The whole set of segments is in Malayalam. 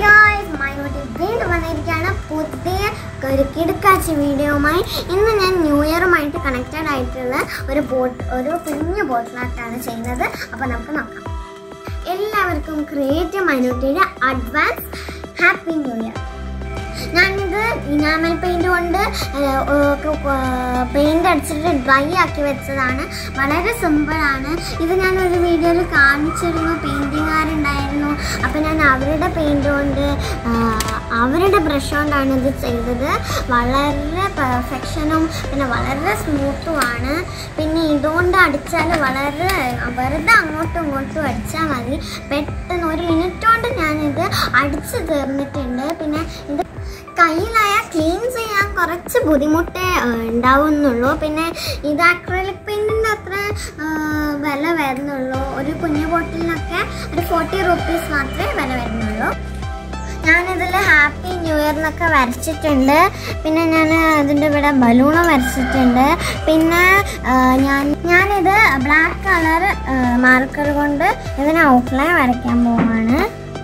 ഗായ്സ് മൈനോട്ടി വീണ്ടും വന്നിരിക്കുകയാണ് പുതിയ ഒരു കിടക്കാച്ചി വീഡിയോയുമായി ഇന്ന് ഞാൻ ന്യൂ ഇയറുമായിട്ട് കണക്റ്റഡ് ആയിട്ടുള്ള ഒരു ബോട്ട് ഒരു കുഞ്ഞു ബോട്ടിലാട്ടാണ് ചെയ്യുന്നത് അപ്പോൾ നമുക്ക് നോക്കാം എല്ലാവർക്കും ക്രിയേറ്റീവ് മൈനോട്ടിയുടെ അഡ്വാൻസ് ഹാപ്പി ന്യൂ ഇയർ ഞാനിത് ഇനാമൽ പെയിന്റ് കൊണ്ട് പെയിന്റ് അടിച്ചിട്ട് ഡ്രൈ ആക്കി വെച്ചതാണ് വളരെ സിമ്പിളാണ് ഇത് ഞാൻ ഒരു വീഡിയോയിൽ കാണിച്ചിരുന്നു പെയിൻറ്റിങ്ങുകാരുണ്ടായിരുന്നു അപ്പം ഞാൻ അവരുടെ പെയിന്റ് കൊണ്ട് ആ, അവരുടെ ബ്രഷ് കൊണ്ടാണ് ഇത് ചെയ്തത് വളരെ പെർഫെക്ഷനും പിന്നെ വളരെ സ്മൂത്തുമാണ് പിന്നെ ഇതുകൊണ്ട് അടിച്ചാൽ വളരെ വെറുതെ അങ്ങോട്ടും ഇങ്ങോട്ടും അടിച്ചാൽ മതി പെട്ടെന്ന് ഒരു മിനിറ്റ് കൊണ്ട് ഞാനിത് അടിച്ച് തീർന്നിട്ടുണ്ട് പിന്നെ ഇത് കയ്യിലായ ക്ലീൻ ചെയ്യാൻ കുറച്ച് ബുദ്ധിമുട്ടേ ആ, ഉണ്ടാവുന്നുള്ളൂ പിന്നെ ഇത് അക്രലിക് പെയിൻറ്റിൻ്റെ അത്ര ആ, വില വരുന്നുള്ളൂ ഒരു കുഞ്ഞു ബോട്ടിലിനൊക്കെ ഒരു ഫോർട്ടി റുപ്പീസ് മാത്രമേ വില വരുന്നുള്ളൂ ഞാനിതിൽ ഹാപ്പി ന്യൂ ഇയർ എന്നൊക്കെ വരച്ചിട്ടുണ്ട് പിന്നെ ഞാൻ അതിൻ്റെ ഇവിടെ ബലൂണ് വരച്ചിട്ടുണ്ട് പിന്നെ ആ, ഞാൻ ഞാനിത് ബ്ലാക്ക് കളർ മാർക്കർ കൊണ്ട് ഇതിന് ഔട്ട്ലൈൻ വരയ്ക്കാൻ പോവാണ്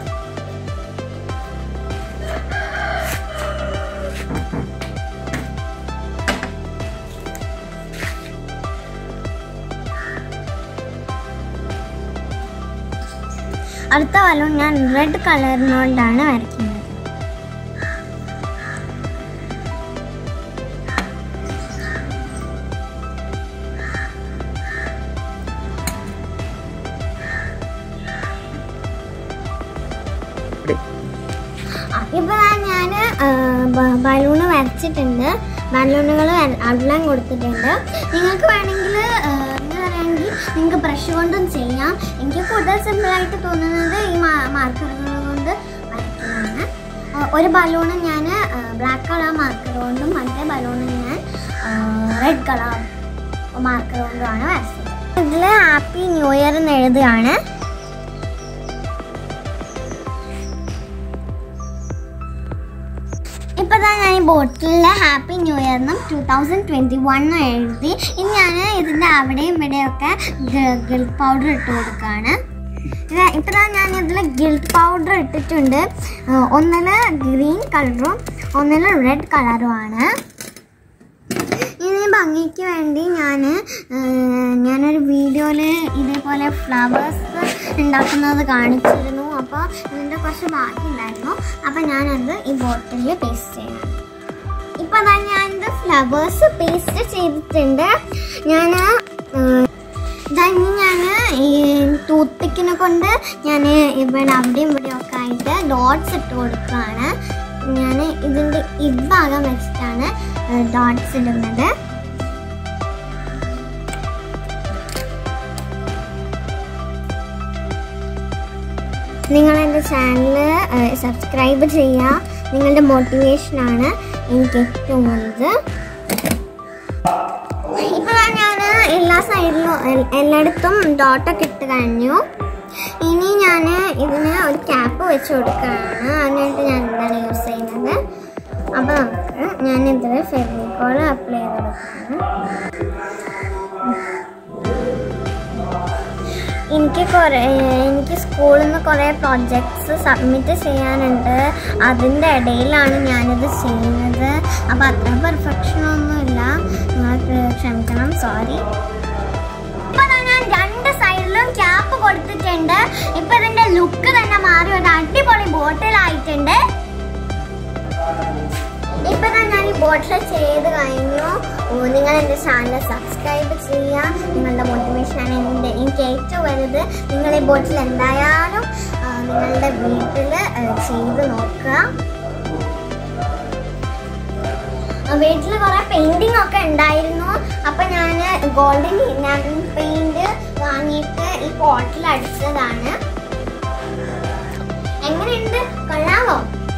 അടുത്ത ബലൂൺ ഞാൻ റെഡ് കളറിനോണ്ടാണ് വരയ്ക്കുന്നത് ഇപ്പൊ ഞാൻ ബലൂണ് വരച്ചിട്ടുണ്ട് ബലൂണുകൾ ഔട്ട്ലൈൻ കൊടുത്തിട്ടുണ്ട് നിങ്ങൾക്ക് വേണമെങ്കിൽ എന്താ പറയുകയാണെങ്കിൽ നിങ്ങൾക്ക് ബ്രഷ് കൊണ്ടും ചെയ്യാം എനിക്ക് കൂടുതൽ സിമ്പിളായിട്ട് തോന്നുന്നത് ഈ മാർക്കറുകൾ കൊണ്ട് വരയ്ക്കുന്നതാണ് ആ, ഒരു ബലൂണ് ഞാൻ ബ്ലാക്ക് കളർ മാർക്കർ കൊണ്ടും മറ്റേ ബലൂണ് ഞാൻ റെഡ് കളർ മാർക്കർ കൊണ്ടുമാണ് വരച്ചത് ഇതിൽ ഹാപ്പി ന്യൂ ഇയർ എന്ന് എഴുതുകയാണ് ഇപ്പൊ ദാ ഞാൻ ഈ ബോട്ടിലിൽ ഹാപ്പി ന്യൂ ഇയർ എന്നും ടൂ തൗസൻഡ് ട്വന്റി വണ്ണും എഴുതി ഇനി ഞാൻ ഇതിന്റെ അവിടെയും ഇവിടെയൊക്കെ ഗിൽറ്റ് പൗഡർ ഇട്ട് കൊടുക്കുകയാണ് ഇത് ഇപ്പൊ ദാ ഞാൻ ഇതിൽ ഗിൽറ്റ് പൗഡർ ഇട്ടിട്ടുണ്ട് ആ, ഒന്നില് ഗ്രീൻ കളറും ഒന്നില് റെഡ് കളറുമാണ് ഇനി ഭംഗിക്ക് വേണ്ടി ഞാൻ ഞാനൊരു വീഡിയോയിൽ ഇതേപോലെ ഫ്ലവേഴ്സ് ഉണ്ടാക്കുന്നത് കാണിച്ചിരുന്നു അപ്പോൾ ഇതിൻ്റെ കുറച്ച് ബാക്കി ഉണ്ടായിരുന്നു അപ്പോൾ ഞാനത് ഈ ബോട്ടിലിൽ പേസ്റ്റ് ചെയ്യണം ഇപ്പോൾ അതാ ഞാനിത് ഫ്ലവേഴ്സ് പേസ്റ്റ് ചെയ്തിട്ടുണ്ട് ഞാൻ ഇനി ഞാൻ ഈ ടൂത്ത് കൊണ്ട് ഞാൻ ഇവിടെ അവിടെയും ഇവിടെയും ഒക്കെ ആയിട്ട് ഡോട്ട്സ് ഇട്ട് കൊടുക്കുകയാണ് ഞാൻ ഇതിൻ്റെ ഇഭാഗം വെച്ചിട്ടാണ് ഡോട്ട്സ് ഇടുന്നത് നിങ്ങൾ എൻ്റെ ചാനൽ സബ്സ്ക്രൈബ് ചെയ്യുക നിങ്ങളുടെ മോട്ടിവേഷനാണ് എനിക്ക് ഏറ്റവും വലുത് ഇപ്പോൾ ഞാൻ എല്ലാ സൈഡിലും എൽ- എല്ലായിടത്തും ഡോട്ടൊക്കെ ഇട്ട് കഴിഞ്ഞു ഇനി ഞാൻ ഇതിന് ഒരു ക്യാപ്പ് വെച്ച് കൊടുക്കുകയാണ് അതിനായിട്ട് ഞാൻ എന്താണ് യൂസ് ചെയ്യുന്നത് അപ്പോൾ നമുക്ക് ഞാൻ ഇതിൽ ഫെവിക്കോൾ അപ്ലൈ ചെയ്ത് കൊടുക്കുകയാണ് എനിക്ക് കുറേ എനിക്ക് സ്കൂളിൽ നിന്ന് കുറേ പ്രോജക്ട്സ് സബ്മിറ്റ് ചെയ്യാനുണ്ട് അതിൻ്റെ ഇടയിലാണ് ഞാനിത് ചെയ്യുന്നത് അപ്പോൾ അത്ര പെർഫെക്ഷൻ ഒന്നുമില്ല നിങ്ങൾക്ക് ക്ഷമിക്കണം സോറി ഇപ്പൊ ദാ ഞാൻ രണ്ട് സൈഡിലും ക്യാപ്പ് കൊടുത്തിട്ടുണ്ട് ഇപ്പൊ ഇതിന്റെ ലുക്ക് തന്നെ മാറി ഒരു അടിപൊളി ബോട്ടിലായിട്ടുണ്ട് ഇപ്പൊ ദാ ഞാൻ ഈ ബോട്ടിൽ ചെയ്ത് കഴിഞ്ഞു ഓ, നിങ്ങൾ എൻ്റെ ചാനൽ സബ്സ്ക്രൈബ് ചെയ്യുക നിങ്ങളുടെ മോട്ടിവേഷനാണ് എൻ്റെ എനിക്ക് ഏറ്റവും വലുത് നിങ്ങൾ ഈ ബോട്ടിൽ എന്തായാലും ആ, നിങ്ങളുടെ വീട്ടിൽ ചെയ്ത് നോക്കുക വീട്ടിൽ കുറെ പെയിന്റിംഗ് ഒക്കെ ഉണ്ടായിരുന്നു അപ്പൊ ഞാൻ ഗോൾഡൻ പെയിന്റ് വാങ്ങിയിട്ട് ഈ പോട്ടിൽ അടിച്ചതാണ് എങ്ങനെയുണ്ട് കൊള്ളാമോ